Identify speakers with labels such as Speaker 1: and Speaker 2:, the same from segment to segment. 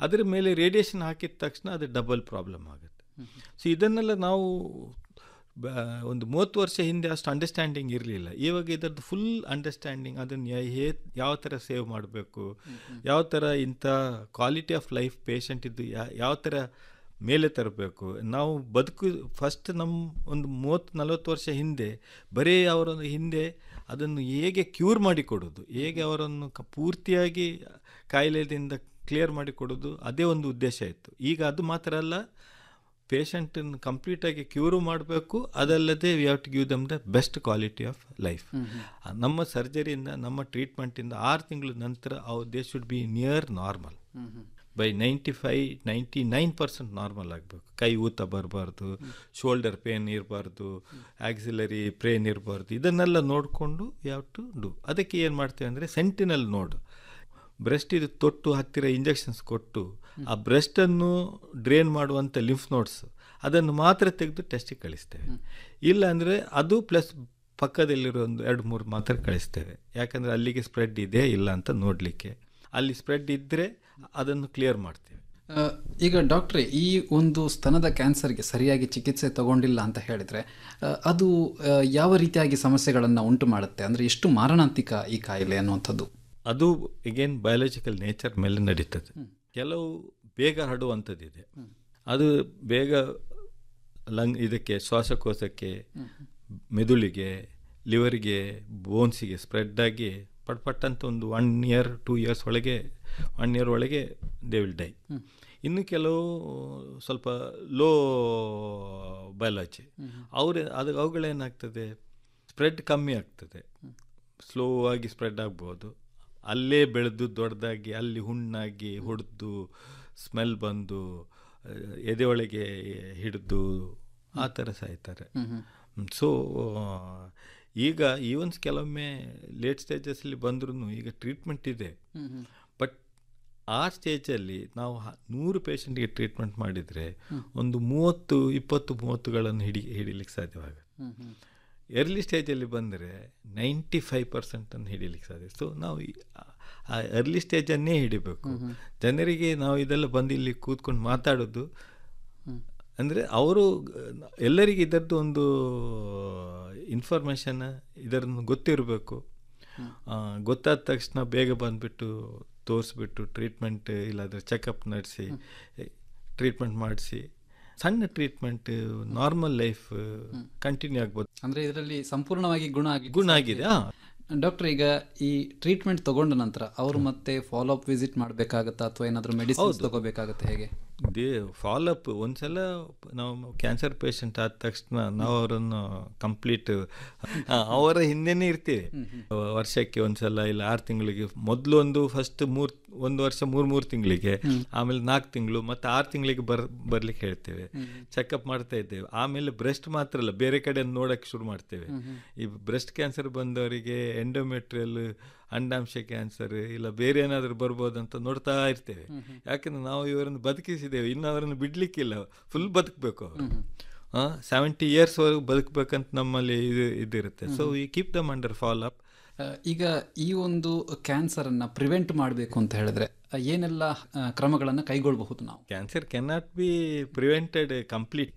Speaker 1: ಅದರ ಮೇಲೆ ರೇಡಿಯೇಷನ್ ಹಾಕಿದ ತಕ್ಷಣ ಅದು ಡಬಲ್ ಪ್ರಾಬ್ಲಮ್ ಆಗುತ್ತೆ ಸೊ ಇದನ್ನೆಲ್ಲ ನಾವು ಬ- ಒಂದು ಮೂವತ್ತು ವರ್ಷ ಹಿಂದೆ ಅಷ್ಟು ಅಂಡರ್ಸ್ಟ್ಯಾಂಡಿಂಗ್ ಇರಲಿಲ್ಲ ಇವಾಗ ಇದರದ್ದು ಫುಲ್ ಅಂಡರ್ಸ್ಟ್ಯಾಂಡಿಂಗ್ ಅದನ್ನು ಹೇ ಯಾವ ಥರ ಸೇವ್ ಮಾಡಬೇಕು ಯಾವ ಥರ ಇಂಥ ಕ್ವಾಲಿಟಿ ಆಫ್ ಲೈಫ್ ಪೇಷಂಟ್ ಇದ್ದು ಯಾ- ಯಾವ ಥರ ಮೇಲೆ ತರಬೇಕು ನಾವು ಬದುಕು ಫಸ್ಟ್ ನಮ್ಮ ಒಂದು ಮೂವತ್ತು ನಲವತ್ತು ವರ್ಷ ಹಿಂದೆ ಬರೀ ಅವರನ್ನು ಹಿಂದೆ ಅದನ್ನು ಹೇಗೆ ಕ್ಯೂರ್ ಮಾಡಿಕೊಡೋದು ಹೇಗೆ ಅವರನ್ನು ಕ ಪೂರ್ತಿಯಾಗಿ ಕಾಯಿಲೆಯಿಂದ ಕ್ಲಿಯರ್ ಮಾಡಿಕೊಡೋದು ಅದೇ ಒಂದು ಉದ್ದೇಶ ಇತ್ತು ಈಗ ಅದು ಮಾತ್ರ ಅಲ್ಲ ಪೇಷಂಟನ್ನು ಕಂಪ್ಲೀಟಾಗಿ ಕ್ಯೂರು ಮಾಡಬೇಕು ಅದಲ್ಲದೆ we have to give them the best quality of life ನಮ್ಮ ಸರ್ಜರಿಯಿಂದ ನಮ್ಮ ಟ್ರೀಟ್ಮೆಂಟಿಂದ ಆರು ತಿಂಗಳ ನಂತರ ಅವು they should be near normal by ninety five ninety nine percent normal ಆಗಬೇಕು ಕೈ ಊತ ಬರಬಾರ್ದು ಶೋಲ್ಡರ್ ಪೇನ್ ಇರಬಾರ್ದು ಆಕ್ಸಿಲರಿ ಪ್ರೇನ್ ಇರಬಾರ್ದು ಇದನ್ನೆಲ್ಲ ನೋಡಿಕೊಂಡು ಯಾವ ಟು ಡು ಅದಕ್ಕೆ ಏನು ಮಾಡ್ತೇವೆ ಅಂದರೆ ಸೆಂಟಿನಲ್ ನೋಡು ಬ್ರೆಸ್ಟ್ ಇದು ತೊಟ್ಟು ಹತ್ತಿರ ಇಂಜೆಕ್ಷನ್ಸ್ ಕೊಟ್ಟು ಆ ಬ್ರೆಸ್ಟನ್ನು ಡ್ರೈನ್ ಮಾಡುವಂಥ ಲಿಂಫ್ ನೋಟ್ಸ್ ಅದನ್ನು ಮಾತ್ರ ತೆಗೆದು ಟೆಸ್ಟಿಗೆ ಕಳಿಸ್ತೇವೆ ಇಲ್ಲ ಅಂದರೆ ಅದು ಪ್ಲಸ್ ಪಕ್ಕದಲ್ಲಿರೋ ಒಂದು ಎರಡು ಮೂರು ಮಾತ್ರ ಕಳಿಸ್ತೇವೆ ಯಾಕಂದರೆ ಅಲ್ಲಿಗೆ ಸ್ಪ್ರೆಡ್ ಇದೆ ಇಲ್ಲ ಅಂತ ನೋಡಲಿಕ್ಕೆ ಅಲ್ಲಿ ಸ್ಪ್ರೆಡ್ ಇದ್ದರೆ ಅದನ್ನು ಕ್ಲಿಯರ್ ಮಾಡ್ತೇವೆ
Speaker 2: ಆ, ಈಗ ಡಾಕ್ಟ್ರೆ ಈ ಒಂದು ಸ್ತನದ ಕ್ಯಾನ್ಸರ್ಗೆ ಸರಿಯಾಗಿ ಚಿಕಿತ್ಸೆ ತಗೊಂಡಿಲ್ಲ ಅಂತ ಹೇಳಿದ್ರೆ ಆ, ಅದು ಆ, ಯಾವ ರೀತಿಯಾಗಿ ಸಮಸ್ಯೆಗಳನ್ನು ಉಂಟು ಮಾಡುತ್ತೆ ಅಂದರೆ ಎಷ್ಟು ಮಾರಣಾಂತಿಕ ಈ ಕಾಯಿಲೆ ಅನ್ನುವಂಥದ್ದು
Speaker 1: ಅದು ಎಗೇನ್ ಬಯಾಲಜಿಕಲ್ ನೇಚರ್ ಮೇಲೆ ನಡೀತದೆ ಕೆಲವು ಬೇಗ ಹರಡುವಂಥದ್ದಿದೆ ಅದು ಬೇಗ ಲಂಗ್ ಇದಕ್ಕೆ ಶ್ವಾಸಕೋಶಕ್ಕೆ ಮೆದುಳಿಗೆ ಲಿವರ್ಗೆ ಬೋನ್ಸಿಗೆ ಸ್ಪ್ರೆಡ್ ಆಗಿ ಪಟ್ ಪಟ್ ಅಂತ ಒಂದು ಒನ್ ಇಯರ್ ಟೂ ಇಯರ್ಸ್ ಒಳಗೆ ಒನ್ ಇಯರ್ ಒಳಗೆ ದೇ ವಿಲ್ ಡೈ ಇನ್ನು ಕೆಲವು ಸ್ವಲ್ಪ ಲೋ ಬಯಾಲಜಿ ಅವ್ರ ಅದು ಅವುಗಳೇನಾಗ್ತದೆ ಸ್ಪ್ರೆಡ್ ಕಮ್ಮಿ ಆಗ್ತದೆ ಸ್ಲೋ ಆಗಿ ಸ್ಪ್ರೆಡ್ ಆಗ್ಬೋದು ಅಲ್ಲೇ ಬೆಳೆದು ದೊಡ್ಡದಾಗಿ ಅಲ್ಲಿ ಹುಣ್ಣಾಗಿ ಹೊಡೆದು ಸ್ಮೆಲ್ ಬಂದು ಆ, ಎದೆ ಒಳಗೆ ಹಿಡಿದು ಆ ಥರ ಸಾಯ್ತಾರೆ ಸೊ ಈಗ ಈವನ್ಸ್ ಕೆಲವೊಮ್ಮೆ ಲೇಟ್ ಸ್ಟೇಜಸ್ಸಲ್ಲಿ ಬಂದ್ರೂ ಈಗ ಟ್ರೀಟ್ಮೆಂಟ್ ಇದೆ ಬಟ್ ಆ ಸ್ಟೇಜಲ್ಲಿ ನಾವು ಹ- ನೂರು ಪೇಷಂಟ್ಗೆ ಟ್ರೀಟ್ಮೆಂಟ್ ಮಾಡಿದರೆ ಒಂದು ಮೂವತ್ತು ಇಪ್ಪತ್ತು ಮೂವತ್ತುಗಳನ್ನು ಹಿಡಿ ಹಿಡಿಲಿಕ್ಕೆ ಸಾಧ್ಯವಾಗುತ್ತೆ ಎರ್ಲಿ ಸ್ಟೇಜಲ್ಲಿ ಬಂದರೆ ನೈಂಟಿ ಫೈವ್ ಪರ್ಸೆಂಟನ್ನು ಹಿಡಿಲಿಕ್ಕೆ ಸಾಧ್ಯ ಸೊ ನಾವು ಈ- ಆ ಎರ್ಲಿ ಸ್ಟೇಜನ್ನೇ ಹಿಡಿಬೇಕು ಜನರಿಗೆ ನಾವು ಇದೆಲ್ಲ ಬಂದು ಇಲ್ಲಿ ಕೂತ್ಕೊಂಡು ಮಾತಾಡೋದು ಅಂದರೆ ಅವರು ಎಲ್ಲರಿಗೆ ಇದರದ್ದು ಒಂದು ಇನ್ಫಾರ್ಮೇಷನ್ ಇದರನ್ನು ಗೊತ್ತಿರಬೇಕು ಆ, ಗೊತ್ತಾದ ತಕ್ಷಣ ಬೇಗ ಬಂದುಬಿಟ್ಟು ತೋರಿಸ್ಬಿಟ್ಟು ಟ್ರೀಟ್ಮೆಂಟ್ ಇಲ್ಲಾಂದರೆ ಚೆಕಪ್ ನಡೆಸಿ ಟ್ರೀಟ್ಮೆಂಟ್ ಮಾಡಿಸಿ ಸಣ್ಣ ಟ್ರೀಟ್ಮೆಂಟ್ ನಾರ್ಮಲ್ ಲೈಫ್ ಕಂಟಿನ್ಯೂ ಆಗ್ಬೋದು
Speaker 2: ಅಂದರೆ ಇದರಲ್ಲಿ ಸಂಪೂರ್ಣವಾಗಿ ಗುಣ ಆಗಿ
Speaker 1: ಗುಣ ಆಗಿದೆ ಹಾಂ
Speaker 2: ಡಾಕ್ಟರ್ ಈಗ ಈ ಟ್ರೀಟ್ಮೆಂಟ್ ತಗೊಂಡ ನಂತರ ಅವರು ಮತ್ತೆ ಫಾಲೋ ಅಪ್ ವಿಸಿಟ್ ಮಾಡಬೇಕಾಗತ್ತಾ ಅಥವಾ ಏನಾದರೂ ಮೆಡಿಸಿನ್ಸ್ ತಗೋಬೇಕಾಗತ್ತೆ ಹೇಗೆ
Speaker 1: ದೇ ಫಾಲೋಅಪ್ ಒಂದ್ಸಲ ನಾವು ಕ್ಯಾನ್ಸರ್ ಪೇಷಂಟ್ ಆದ ತಕ್ಷಣ ನಾವು ಅವರನ್ನು ಕಂಪ್ಲೀಟ್ ಅವರ ಹಿಂದೆನೇ ಇರ್ತೀವಿ ವರ್ಷಕ್ಕೆ ಒಂದ್ಸಲ ಇಲ್ಲ ಆರು ತಿಂಗಳಿಗೆ ಮೊದಲು ಒಂದು ಫಸ್ಟ್ ಮೂರು ಒಂದು ವರ್ಷ ಮೂರು ಮೂರು ತಿಂಗಳಿಗೆ ಆಮೇಲೆ ನಾಲ್ಕು ತಿಂಗಳು ಮತ್ತು ಆರು ತಿಂಗಳಿಗೆ ಬರ್ ಬರ್ಲಿಕ್ಕೆ ಹೇಳ್ತೇವೆ ಚೆಕಪ್ ಮಾಡ್ತಾ ಇದ್ದೇವೆ ಆಮೇಲೆ ಬ್ರೆಸ್ಟ್ ಮಾತ್ರ ಅಲ್ಲ ಬೇರೆ ಕಡೆ ನೋಡಕ್ಕೆ ಶುರು ಮಾಡ್ತೇವೆ ಈ ಬ್ರೆಸ್ಟ್ ಕ್ಯಾನ್ಸರ್ ಬಂದವರಿಗೆ ಎಂಡೋಮೆಟ್ರಿಯಲ್ ಅಂಡಾಂಶ ಕ್ಯಾನ್ಸರ್ ಇಲ್ಲ ಬೇರೆ ಏನಾದರೂ ಬರ್ಬೋದು ಅಂತ ನೋಡ್ತಾ ಇರ್ತೇವೆ ಯಾಕಂದ್ರೆ ನಾವು ಇವರನ್ನು ಬದುಕಿಸಿದ್ದೇವೆ ಇನ್ನು ಅವರನ್ನು ಬಿಡ್ಲಿಕ್ಕಿಲ್ಲ ಫುಲ್ ಬದುಕಬೇಕು ಅವರು ಸೆವೆಂಟಿ ಇಯರ್ಸ್ವರೆಗೂ ಬದುಕಬೇಕಂತ ನಮ್ಮಲ್ಲಿ ಇದು ಇದಿರುತ್ತೆ ಸೊ ಈ keep them under follow up
Speaker 2: ಆ, ಈಗ ಈ ಒಂದು ಕ್ಯಾನ್ಸರನ್ನು ಪ್ರಿವೆಂಟ್ ಮಾಡಬೇಕು ಅಂತ ಹೇಳಿದ್ರೆ ಆ, ಏನೆಲ್ಲ ಕ್ರಮಗಳನ್ನು ಕೈಗೊಳ್ಳಬಹುದು ನಾವು
Speaker 1: cancer cannot be prevented complete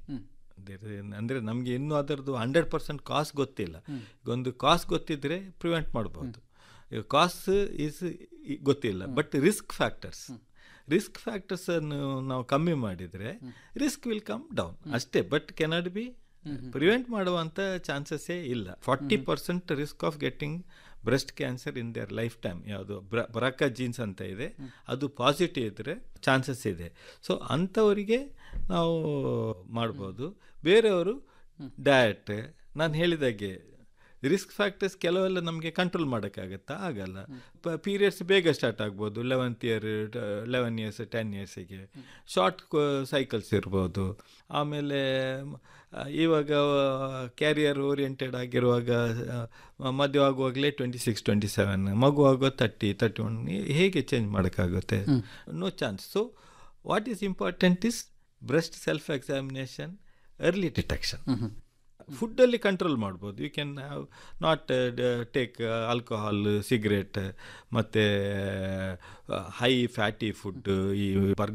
Speaker 1: ಅಂದರೆ ನಮಗೆ ಇನ್ನೂ ಅದರದ್ದು ಹಂಡ್ರೆಡ್ ಪರ್ಸೆಂಟ್ ಕಾಸ್ಟ್ ಗೊತ್ತಿಲ್ಲ ಈಗ ಒಂದು ಕಾಸ್ಟ್ ಗೊತ್ತಿದ್ರೆ ಪ್ರಿವೆಂಟ್ ಮಾಡ್ಬೋದು ಈಗ ಕಾಸ್ಟ್ ಈಸ್ ಗೊತ್ತಿಲ್ಲ ಬಟ್ ರಿಸ್ಕ್ ಫ್ಯಾಕ್ಟರ್ಸ್ ರಿಸ್ಕ್ ಫ್ಯಾಕ್ಟರ್ಸನ್ನು ನಾವು ಕಮ್ಮಿ ಮಾಡಿದರೆ ರಿಸ್ಕ್ ವಿಲ್ ಕಮ್ ಡೌನ್ ಅಷ್ಟೇ ಬಟ್ ಕೆನಾಟ್ ಬಿ ಪ್ರಿವೆಂಟ್ ಮಾಡುವಂಥ ಚಾನ್ಸಸ್ಸೇ ಇಲ್ಲ forty percent risk of getting breast cancer in their lifetime ಯಾವುದು ಬ್ರಕ ಜೀನ್ಸ್ ಅಂತ ಇದೆ ಅದು ಪಾಸಿಟಿವ್ ಇದ್ದರೆ ಚಾನ್ಸಸ್ ಇದೆ ಸೊ ಅಂಥವರಿಗೆ ನಾವು ಮಾಡ್ಬೋದು ಬೇರೆಯವರು ಡಯಟ್ ನಾನು ಹೇಳಿದಾಗೆ ರಿಸ್ಕ್ ಫ್ಯಾಕ್ಟರ್ಸ್ ಕೆಲವೆಲ್ಲ ನಮಗೆ ಕಂಟ್ರೋಲ್ ಮಾಡೋಕ್ಕಾಗತ್ತಾ ಆಗಲ್ಲ ಪೀರಿಯಡ್ಸ್ ಬೇಗ ಸ್ಟಾರ್ಟ್ ಆಗ್ಬೋದು eleventh year eleven years ten ಇಯರ್ಸಿಗೆ ಶಾರ್ಟ್ ಸೈಕಲ್ಸ್ ಇರ್ಬೋದು ಆಮೇಲೆ ಮ- ಆ, ಇವಾಗ ಕ್ಯಾರಿಯರ್ ಓರಿಯೆಂಟೆಡ್ ಆಗಿರುವಾಗ ಆ, ಮದುವೆ ಆಗುವಾಗಲೇ ಟ್ವೆಂಟಿ ಸಿಕ್ಸ್ ಟ್ವೆಂಟಿ ಸೆವೆನ್ ಮಗು ಆಗೋ ತರ್ಟಿ ತರ್ಟಿ ಒನ್ ಹೇಗೆ ಚೇಂಜ್ ಮಾಡೋಕ್ಕಾಗುತ್ತೆ no chance so what is important is breast self examination early detection ಫುಡ್ಡಲ್ಲಿ ಕಂಟ್ರೋಲ್ ಮಾಡ್ಬೋದು you can have not take alcohol cigarette ಮತ್ತು ಹೈ ಫ್ಯಾಟಿ ಫುಡ್ ಈ